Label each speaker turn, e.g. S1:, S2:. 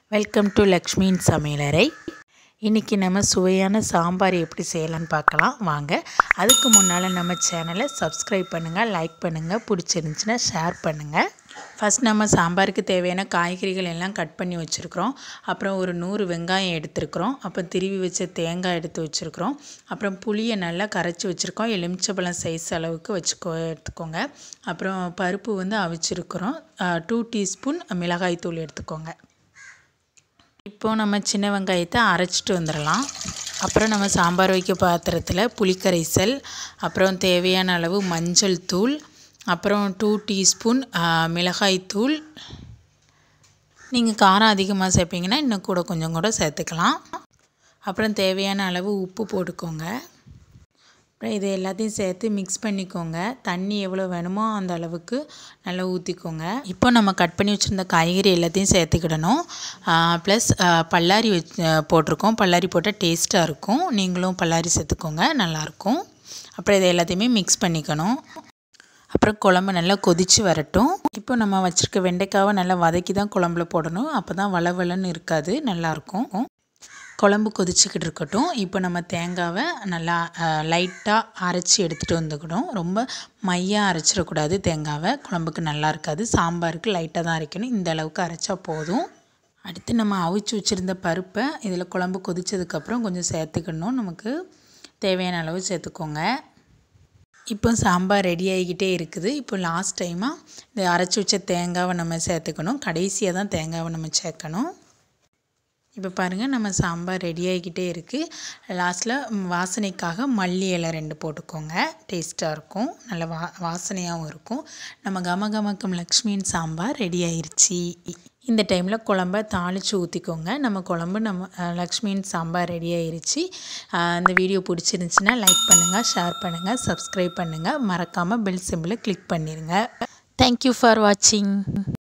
S1: welcome to லக்ஷ்மியின் சமையலறை இன்றைக்கி நம்ம சுவையான சாம்பார் எப்படி செய்யலாம்னு பார்க்கலாம் வாங்க அதுக்கு முன்னால் நம்ம சேனலை சப்ஸ்கிரைப் பண்ணுங்கள் லைக் பண்ணுங்கள் பிடிச்சிருந்துச்சின்னா ஷேர் பண்ணுங்கள் ஃபஸ்ட் நம்ம சாம்பாருக்கு தேவையான காய்கறிகள் எல்லாம் கட் பண்ணி வச்சுருக்குறோம் அப்புறம் ஒரு நூறு வெங்காயம் எடுத்துருக்குறோம் அப்புறம் திருவி வச்ச தேங்காய் எடுத்து வச்சுருக்குறோம் அப்புறம் புளியை நல்லா கரைச்சி வச்சுருக்கோம் எலுமிச்சப்பழம் சைஸ் அளவுக்கு வச்சுக்கோ எடுத்துக்கோங்க அப்புறம் பருப்பு வந்து அவிச்சிருக்கிறோம் டூ டீஸ்பூன் மிளகாய்த்தூள் எடுத்துக்கோங்க இப்போது நம்ம சின்ன வெங்காயத்தை அரைச்சிட்டு வந்துடலாம் அப்புறம் நம்ம சாம்பார் வைக்க பாத்திரத்தில் புளிக்கரைசல் அப்புறம் தேவையான அளவு மஞ்சள் தூள் அப்புறம் டூ டீஸ்பூன் மிளகாய்த்தூள் நீங்கள் காரம் அதிகமாக சேர்ப்பீங்கன்னா இன்னும் கூட கொஞ்சம் கூட சேர்த்துக்கலாம் அப்புறம் தேவையான அளவு உப்பு போட்டுக்கோங்க அப்புறம் இது எல்லாத்தையும் சேர்த்து மிக்ஸ் பண்ணிக்கோங்க தண்ணி எவ்வளோ வேணுமோ அந்த அளவுக்கு நல்லா ஊற்றிக்கோங்க இப்போ நம்ம கட் பண்ணி வச்சுருந்த காய்கறி எல்லாத்தையும் சேர்த்துக்கிடணும் ப்ளஸ் பல்லாரி வச் போட்டிருக்கோம் பல்லாரி போட்டால் டேஸ்ட்டாக இருக்கும் நீங்களும் பல்லாரி சேர்த்துக்கோங்க நல்லாயிருக்கும் அப்புறம் இதை எல்லாத்தையுமே மிக்ஸ் பண்ணிக்கணும் அப்புறம் குழம்பு நல்லா கொதித்து வரட்டும் இப்போ நம்ம வச்சுருக்க வெண்டைக்காவை நல்லா வதக்கி தான் குழம்புல போடணும் அப்போ தான் வளவலன்னு இருக்காது நல்லாயிருக்கும் குழம்பு கொதிச்சுக்கிட்டு இருக்கட்டும் இப்போ நம்ம தேங்காவை நல்லா லைட்டாக அரைச்சி எடுத்துகிட்டு வந்துக்கணும் ரொம்ப மையாக அரைச்சிடக்கூடாது தேங்காவை குழம்புக்கு நல்லா இருக்காது சாம்பாருக்கு லைட்டாக தான் அரைக்கணும் இந்த அளவுக்கு அரைச்சா போதும் அடுத்து நம்ம அவிச்சு வச்சுருந்த பருப்பை இதில் குழம்பு கொதித்ததுக்கப்புறம் கொஞ்சம் சேர்த்துக்கணும் நமக்கு தேவையான அளவு சேர்த்துக்கோங்க இப்போ சாம்பார் ரெடி ஆகிக்கிட்டே இருக்குது இப்போ லாஸ்ட் டைமாக இந்த அரைச்சி வச்ச தேங்காவை நம்ம சேர்த்துக்கணும் கடைசியாக தான் தேங்காவை நம்ம சேர்க்கணும் இப்போ பாருங்கள் நம்ம சாம்பார் ரெடி ஆகிக்கிட்டே இருக்குது லாஸ்ட்டில் வாசனைக்காக மல்லி இலை ரெண்டு போட்டுக்கோங்க டேஸ்ட்டாக இருக்கும் நல்ல வா வாசனையாகவும் இருக்கும் நம்ம கம கமக்கம் லக்ஷ்மியின் சாம்பார் ரெடி ஆயிடுச்சு இந்த டைமில் குழம்ப தாளித்து ஊற்றிக்கோங்க நம்ம குழம்பு நம்ம லக்ஷ்மியின் சாம்பார் ரெடி ஆயிடுச்சு இந்த வீடியோ பிடிச்சிருந்துச்சின்னா லைக் பண்ணுங்கள் ஷேர் பண்ணுங்கள் சப்ஸ்கிரைப் பண்ணுங்கள் மறக்காமல் பெல் சிம்பிளை கிளிக் பண்ணிடுங்க தேங்க்யூ ஃபார் வாட்சிங்